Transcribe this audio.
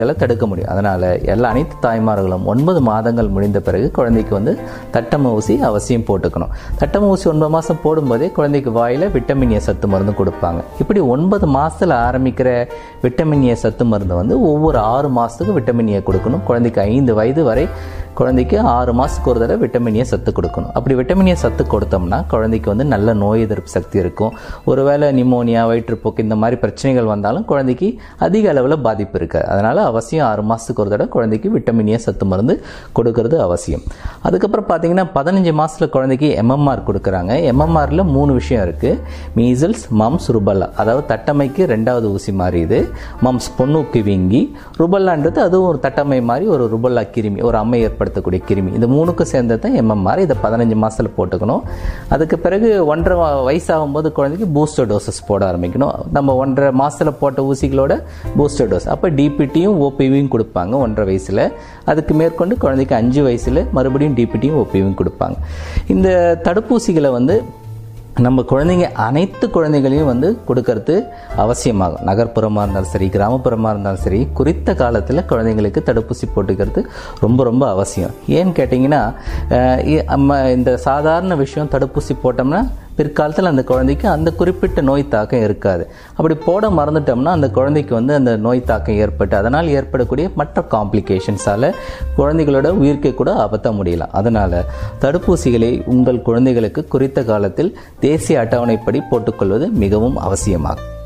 இதெல்லாம் தடுக்க முடியும் அதனால எல்லா அனைத்து தாய்மார்களும் ஒன்பது மாதங்கள் முடிந்த பிறகு குழந்தைக்கு வந்து தட்டம ஊசி அவசியம் போட்டுக்கணும் தட்டம ஊசி ஒன்பது மாதம் போடும்போதே குழந்தைக்கு வாயில விட்டமின் ஏ சத்து மருந்து கொடுப்பாங்க இப்படி ஒன்பது மாசத்துல ஆரம்பிக்கிற விட்டமின் ஏ சத்து மருந்து வந்து ஒவ்வொரு ஆறு மாசத்துக்கு விட்டமின் ஏ கொடுக்கணும் குழந்தைக்கு ஐந்து வயது வரை குழந்தைக்கு ஆறு மாதத்துக்கு ஒரு தடவை விட்டமின் ஏ சத்து கொடுக்கணும் அப்படி விட்டமின் ஏ சத்து கொடுத்தோம்னா குழந்தைக்கு வந்து நல்ல நோய் எதிர்ப்பு சக்தி இருக்கும் ஒருவேளை நிமோனியா வயிற்றுப்போக்கு இந்த மாதிரி பிரச்சனைகள் வந்தாலும் குழந்தைக்கு அதிக அளவில் பாதிப்பு இருக்காது அதனால அவசியம் ஆறு மாதத்துக்கு ஒரு தடவை குழந்தைக்கு விட்டமின் ஏ சத்து மருந்து கொடுக்கறது அவசியம் அதுக்கப்புறம் பார்த்தீங்கன்னா பதினஞ்சு மாசத்துல குழந்தைக்கு எம்எம்ஆர் கொடுக்குறாங்க எம்எம்ஆரில் மூணு விஷயம் இருக்கு மீசல்ஸ் மம்ஸ் ருபல்லா அதாவது தட்டமைக்கு ரெண்டாவது ஊசி மாதிரி இது மம்ஸ் பொண்ணுக்கு வீங்கி ருபல்லான்றது அதுவும் ஒரு தட்டமை மாதிரி ஒரு ருபல்லா கிருமி ஒரு அம்மை ஏற்படுத்தக்கூடிய கிருமி இந்த மூணுக்கும் சேர்ந்தது தான் எம்எம்ஆர் இதை பதினஞ்சு மாசத்துல போட்டுக்கணும் அதுக்கு பிறகு ஒன்றரை வ- வயசாகும்போது குழந்தைக்கு பூஸ்டர் டோசஸ் போட ஆரம்பிக்கணும் நம்ம ஒன்றரை மாசத்துல போட்ட ஊசிகளோட பூஸ்டர் டோஸ் அப்போ டிபிடியும் ஓபிவியும் கொடுப்பாங்க ஒன்றரை வயசுல அதுக்கு மேற்கொண்டு குழந்தைக்கு அஞ்சு வயசுல மறுபடியும் டிபிடியும் ஓபிவியும் கொடுப்பாங்க இந்த தடுப்பூசிகளை வந்து நம்ம குழந்தைங்க அனைத்து குழந்தைகளையும் வந்து கொடுக்கறது அவசியமாகும் நகர்ப்புறமாக இருந்தாலும் சரி கிராமப்புறமாக இருந்தாலும் சரி குறித்த காலத்தில் குழந்தைங்களுக்கு தடுப்பூசி போட்டுக்கிறது ரொம்ப ரொம்ப அவசியம் ஏன்னு கேட்டிங்கன்னா அஹ், இ- நம்ம இந்த சாதாரண விஷயம் தடுப்பூசி போட்டோம்னா பிற்காலத்தில் அந்த குழந்தைக்கு அந்த குறிப்பிட்ட நோய் தாக்கம் இருக்காது அப்படி போட மறந்துட்டோம்னா அந்த குழந்தைக்கு வந்து அந்த நோய் தாக்கம் ஏற்பட்டு அதனால் ஏற்படக்கூடிய மற்ற காம்ப்ளிகேஷன்ஸால் குழந்தைகளோட உயிர்க்கை கூட அபத்த முடியலாம் அதனால தடுப்பூசிகளை உங்கள் குழந்தைகளுக்கு குறித்த காலத்தில் தேசிய அட்டவணைப்படி போட்டுக்கொள்வது மிகவும் அவசியமாகும்